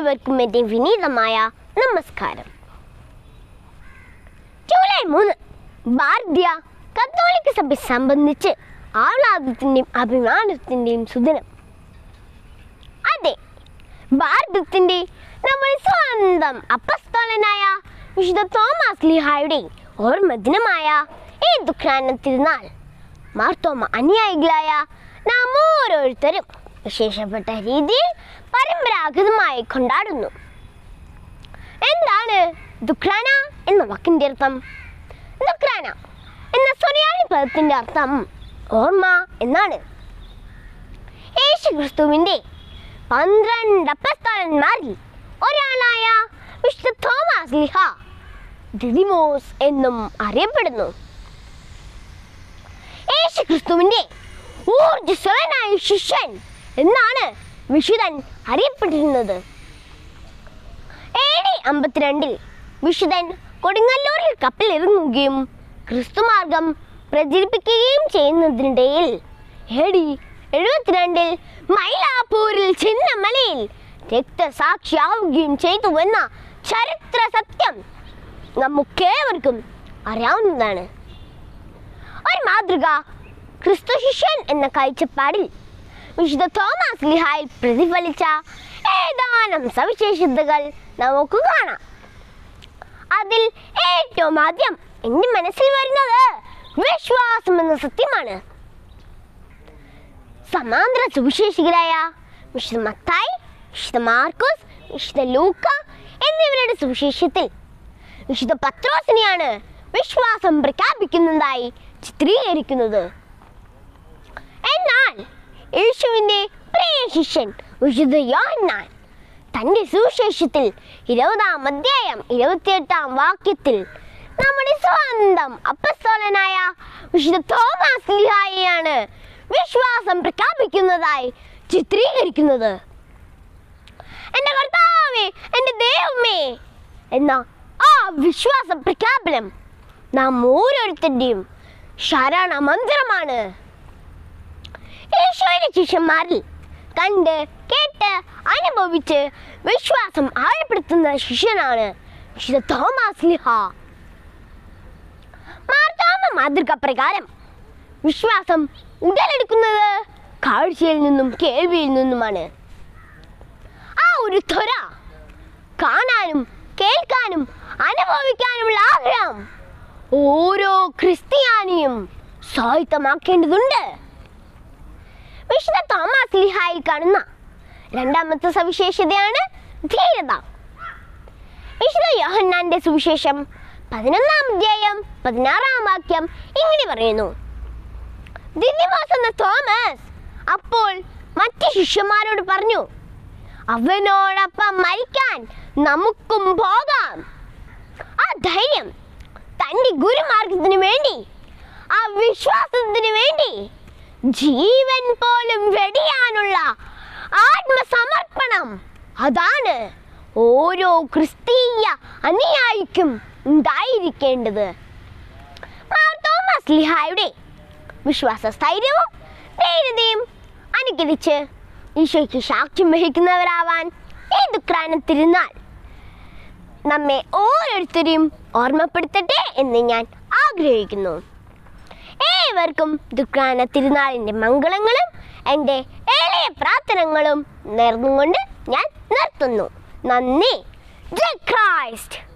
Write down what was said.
ഏവർക്കും എൻ്റെ വിനീതമായ നമസ്കാരം ജൂലൈ മൂന്ന് ഭാരതീയ കത്തോലിക്ക സഭ സംബന്ധിച്ച് ആഹ്ലാദത്തിൻ്റെയും അഭിമാനത്തിൻ്റെയും സുദിനം അതെ ഭാരതത്തിൻ്റെ നമ്മുടെ സ്വന്തം അപ്പസ്തോലനായ വിശുദ്ധ തോമസ് ലിഹായുടെ ഓർമ്മ ദിനമായ ഈ ദുഃഖാന തിരുനാൾ മാർത്തോമ അനുയായികളായ നാം ഓരോരുത്തരും വിശേഷപ്പെട്ട രീതിയിൽ പരമ്പരാഗതമായി കൊണ്ടാടുന്നു എന്താണ് ദുഃഖാന എന്ന വാക്കിൻ്റെ അർത്ഥം ദുഃഖാന എന്ന സ്വരയാളി പദത്തിൻ്റെ അർത്ഥം ഓർമ്മ എന്നാണ് യേശു ക്രിസ്തുവിൻ്റെ പന്ത്രണ്ട് അപ്പസ്തോലന്മാരിൽ ഒരാളായ വിശുദ്ധ തോമസ് ലിഹ ദിദിമോസ് എന്നും അറിയപ്പെടുന്നു യേശു ക്രിസ്തുവിൻ്റെ ഊർജ്ജസ്വലനായ ശിഷ്യൻ എന്നാണ് വിശുദ്ധൻ അറിയപ്പെട്ടിരുന്നത് എ ഡി അമ്പത്തിരണ്ടിൽ വിശുദ്ധൻ കൊടുങ്ങല്ലൂരിൽ കപ്പലിറങ്ങുകയും ക്രിസ്തുമാർഗം പ്രചരിപ്പിക്കുകയും ചെയ്യുന്നതിനിടയിൽ എ ഡി എഴുപത്തിരണ്ടിൽ മൈലാപ്പൂരിൽ ചിന്നമലയിൽ രക്തസാക്ഷിയാവുകയും ചെയ്തുവെന്ന ചരിത്ര സത്യം നമുക്കേവർക്കും അറിയാവുന്നതാണ് ഒരു മാതൃക ക്രിസ്തു ശിഷ്യൻ എന്ന കാഴ്ചപ്പാടിൽ വിശുദ്ധ തോമസ് ലിഹായിൽ പ്രതിഫലിച്ച ഏതാനും സവിശേഷതകൾ നമുക്ക് കാണാം അതിൽ ഏറ്റവും ആദ്യം എൻ്റെ മനസ്സിൽ വരുന്നത് വിശ്വാസം എന്ന സത്യമാണ് സമാന്തര സുവിശേഷികരായ വിശുദ്ധ മത്തായി വിശുദ്ധ മാർക്കോസ് വിശുദ്ധ ലൂക്ക എന്നിവരുടെ സുവിശേഷത്തിൽ വിശുദ്ധ പത്രോസിനെയാണ് വിശ്വാസം പ്രഖ്യാപിക്കുന്നതായി ചിത്രീകരിക്കുന്നത് എന്നാൽ യേശുവിൻ്റെ പ്രിയ ശിഷ്യൻ വിശുദ്ധ യോഹന്നാൻ തൻ്റെ സുവിശേഷത്തിൽ ഇരുപതാം അധ്യായം ഇരുപത്തിയെട്ടാം വാക്യത്തിൽ നമ്മുടെ സ്വന്തം അപ്പസ്തോലനായ വിശുദ്ധ തോമസ് ലിഹായെയാണ് വിശ്വാസം പ്രഖ്യാപിക്കുന്നതായി ചിത്രീകരിക്കുന്നത് എൻ്റെ കർത്താവേ എൻ്റെ ദൈവമേ എന്ന ആ വിശ്വാസ പ്രഖ്യാപനം നാം ഓരോരുത്തരുടെയും ശരണ മന്ത്രമാണ് ഈശോയുടെ ശിഷ്യന്മാരിൽ കണ്ട് കേട്ട് അനുഭവിച്ച് വിശ്വാസം ആഴപ്പെടുത്തുന്ന ശിഷ്യനാണ് വിശുദ്ധ തോമസ് ലിഹ മാർത്താമ മാതൃക പ്രകാരം വിശ്വാസം ഉടലെടുക്കുന്നത് കാഴ്ചയിൽ നിന്നും കേൾവിയിൽ നിന്നുമാണ് ആ ഒരു ത്വര കാണാനും കേൾക്കാനും അനുഭവിക്കാനുമുള്ള ആഗ്രഹം ഓരോ ക്രിസ്ത്യാനിയും സ്വായത്തമാക്കേണ്ടതുണ്ട് വിശുദ്ധ തോമസ് ലിഹായിൽ കാണുന്ന രണ്ടാമത്തെ സവിശേഷതയാണ് ധീരത വിശുദ്ധ യോഹന്നാന്റെ സുവിശേഷം പതിനൊന്നാം അധ്യായം പതിനാറാം വാക്യം ഇങ്ങനെ പറയുന്നു ദിദിമോസ് എന്ന തോമസ് അപ്പോൾ മറ്റ് ശിഷ്യന്മാരോട് പറഞ്ഞു അവനോടൊപ്പം മരിക്കാൻ നമുക്കും പോകാം ആ ധൈര്യം തൻ്റെ ഗുരുമാർഗത്തിന് വേണ്ടി ആ വിശ്വാസത്തിന് വേണ്ടി ജീവൻ പോലും വെടിയാനുള്ള ആത്മസമർപ്പണം അതാണ് ഓരോ ക്രിസ്തീയ അനുയായിക്കും ഉണ്ടായിരിക്കേണ്ടത് മാർ തോമസ് ലിഹായുടെ വിശ്വാസ സ്ഥൈര്യവും ധൈര്യതയും അനുകരിച്ച് ഈശോയ്ക്ക് സാക്ഷ്യം വഹിക്കുന്നവരാവാൻ ഈ ദുഃഖാന തിരുനാൾ നമ്മെ ഓരോരുത്തരെയും ഓർമ്മപ്പെടുത്തട്ടെ എന്ന് ഞാൻ ആഗ്രഹിക്കുന്നു ഏവർക്കും ദുഃഖാന തിരുനാളിൻ്റെ മംഗളങ്ങളും എൻ്റെ ഏളയ പ്രാർത്ഥനകളും നേർന്നുകൊണ്ട് ഞാൻ നിർത്തുന്നു നന്ദി ജയ് ക്രൈസ്റ്റ്